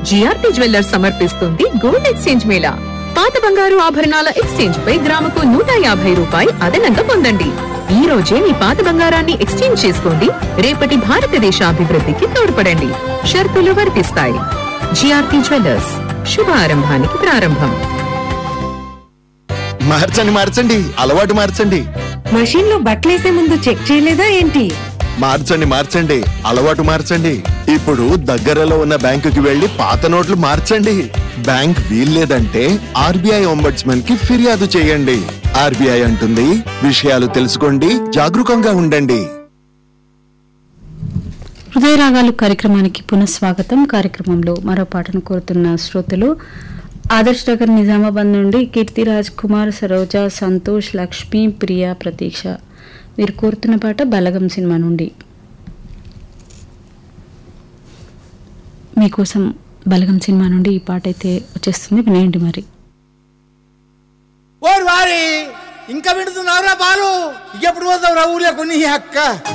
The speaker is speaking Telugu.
జిఆర్పి జ్యువెల్లర్స్ సమర్పిస్తుంది గోల్డ్ ఎక్స్చేంజ్ మేళా పాత బంగారు ఆభరణాల ఎక్స్చేంజ్ పై గ్రాముకు నూట యాభై రూపాయి అదనంగా పొందండి ఈ రోజే మీ పాత బంగారాన్ని ఎక్స్చేంజ్ చేసుకోండి రేపటి భారతదేశ అభివృద్ధికి తోడ్పడండి షరతులు వర్తిస్తాయి జిఆర్పి జ్యువెల్లర్స్ శుభారంభానికి ప్రారంభం మార్చండి మార్చండి అలవాటు మార్చండి మషీన్ లో బట్టలేసే ముందు చెక్ చేయలేదా ఏంటి మార్చండి మార్చండి అలవాటు మార్చండి ఇప్పుడు దగ్గరలో ఉన్న బ్యాంకుకి వెళ్లి పాత నోట్లు మార్చండి బ్యాంక్ వీల్లేదంటే ఆర్బీఐ ఒంబడ్స్మన్ కి ఫిర్యాదు చేయండి ఆర్బీఐ అంటుంది విషయాలు తెలుసుకోండి జాగరూకంగా ఉండండి హృదయరాగాలు కార్యక్రమానికి పునఃస్వాగతం కార్యక్రమంలో మరో పాటను కోరుతున్న శ్రోతలు ఆదర్శ్ నగర్ నిజామాబాద్ నుండి కీర్తిరాజ్ కుమార్ సరోజ సంతోష్ లక్ష్మి ప్రియ ప్రతీక్ష వీరు కోరుతున్న పాట బలగం సినిమా నుండి మీకోసం బలగం సినిమా నుండి ఈ పాట అయితే వచ్చేస్తుంది వినేయండి మరి ఓరి వారి ఇంకా వింటున్నావురా బాలు ఎప్పుడు పోతావు రా ఊర్లో కొన్ని అక్క